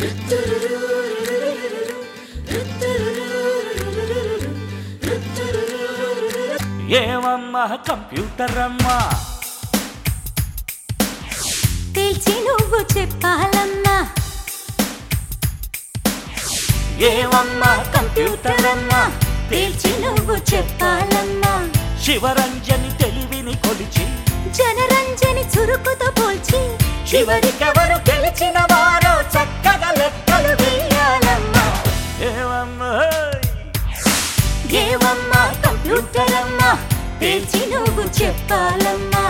ఏమమ్మా కంప్యూటర్ అమ్మా తేల్చి నువ్వు చెప్పాలమ్మా ఏమమ్మా కంప్యూటర్ అమ్మా తేల్చి నువ్వు చెప్పాలమ్మా శివరంజని తెలివిని కొలిచి జనరంజని చురుకుతో పోల్చి చివరికెవరు గెలిచిన వారో చక్కగా లెక్కలు వేయాలమ్మా ఏమమ్మా ఏవమ్మా కంప్యూటర్ అమ్మా తేల్చి నువ్వు చెప్పాలమ్మా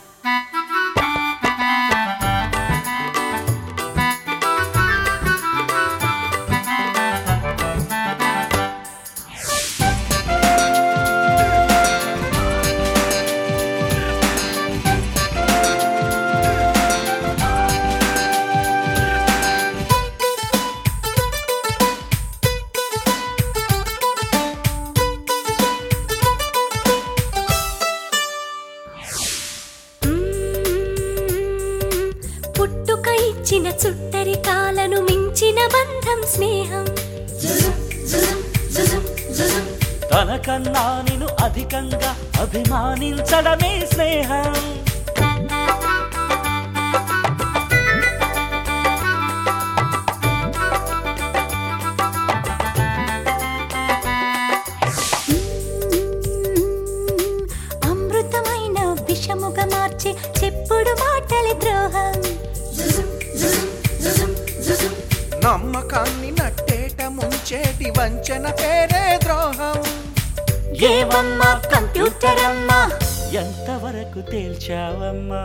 మ్మ్. పుట్టుక ఇచ్చిన చుట్టరికాలను మించిన బంధం స్నేహం తనకన్నా నిన్ను అధికంగా అభిమానించడమే స్నేహం మ్మ్. అమృతమైన విషముగా మార్చే చెప్పుడు మాటలి ద్రోహం నమ్మకాన్ని నట్టేట ముంచేటి వంచన పేరే ద్రోహం ఏమమ్మా కంప్యూటర్ అమ్మా ఎంతవరకు తేల్చావమ్మా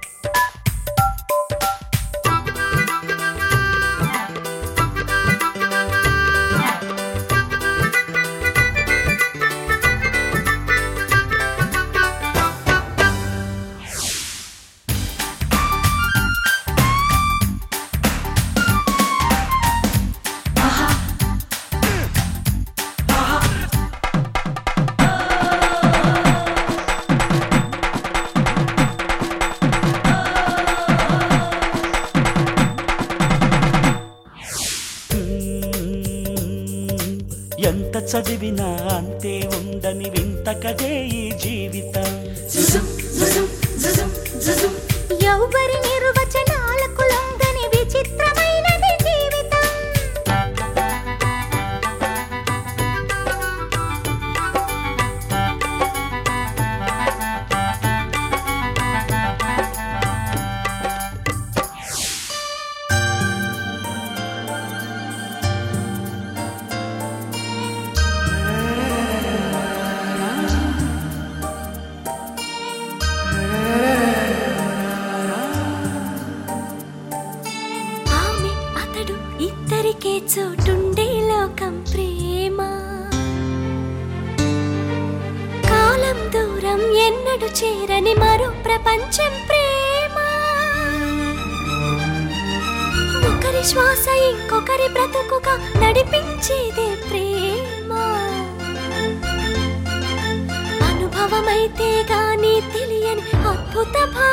మ్మ్. ఎంత చదివినా అంతే ఉండని వింత కదే ఈ జీవితం ఎవ్వరి నిర్వచనాలకు లొంగని విచిత్రమైనది జీవితం ఆమె అతడు ఇద్దరికే చోటుండే లోకం ప్రేమ కాలం దూరం ఎన్నడు చేరని మరో ప్రపంచం ప్రేమ ఒకరి శ్వాస ఇంకొకరి బ్రతుకుగా నడిపించేదే ప్రేమ అనుభవమైతే గాని తెలియని అద్భుత భావ